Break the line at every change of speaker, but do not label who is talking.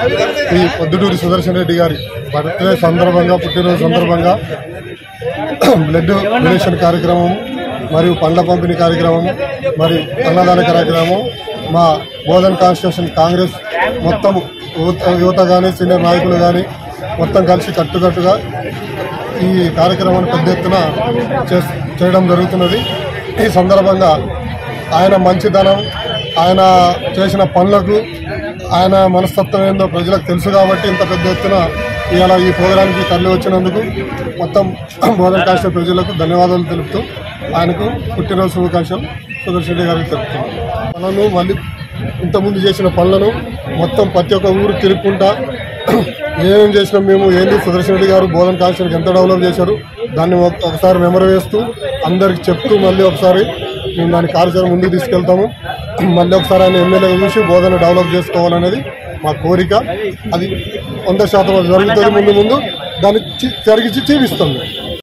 ఈ పొద్దుటూరి సుదర్శన్ రెడ్డి గారి బర్త్డే సందర్భంగా పుట్టినరోజు సందర్భంగా బ్లడ్ డొనేషన్ కార్యక్రమం మరియు పండ్ల పంపిణీ కార్యక్రమం మరి అన్నదాన కార్యక్రమం మా బోధన్ కాన్స్టిట్యూషన్ కాంగ్రెస్ మొత్తం యువత యువత కానీ సీనియర్ నాయకులు కానీ మొత్తం కలిసి కట్టుకట్టుగా ఈ కార్యక్రమాన్ని పెద్ద ఎత్తున చేస్- చేయడం జరుగుతున్నది ఈ సందర్భంగా ఆయన మంచితనం ఆయన చేసిన పనులకు ఆయన మనస్తత్వం ఏందో ప్రజలకు తెలుసు కాబట్టి ఇంత పెద్ద ఎత్తున ఇవాళ ఈ ప్రోగ్రాంకి తరలి వచ్చినందుకు మొత్తం బోధన కాస్త ప్రజలకు ధన్యవాదాలు తెలుపుతూ ఆయనకు పుట్టినరోజు శుభాకాంక్షలు సుదర్శన్ రెడ్డి గారికి తెలుపుతున్నాను పనులను మళ్ళీ ఇంతకుముందు చేసిన పనులను మొత్తం ప్రతి ఒక్క ఊరు తిరుక్కుంటా ఏమేం చేసినాం మేము ఏంది సుదర్శన్ రెడ్డి గారు బోధన కాన్స్టిట్యూన్కి ఎంత డెవలప్ చేశారు దాన్ని ఒక- ఒకసారి మెమరీ వేస్తూ అందరికి చెప్తూ మళ్ళీ ఒకసారి మేము దాని కార్యాచరణ ముందుకు తీసుకెళ్తాము మళ్ళీ ఒకసారి ఆయన ఎమ్మెల్యే చూసి బోధన డెవలప్ చేసుకోవాలనేది మా కోరిక అది వంద శాతం అది జరుగుతుంది ముందు ముందు దాన్ని చి- జరిగించి చూపిస్తాం మేము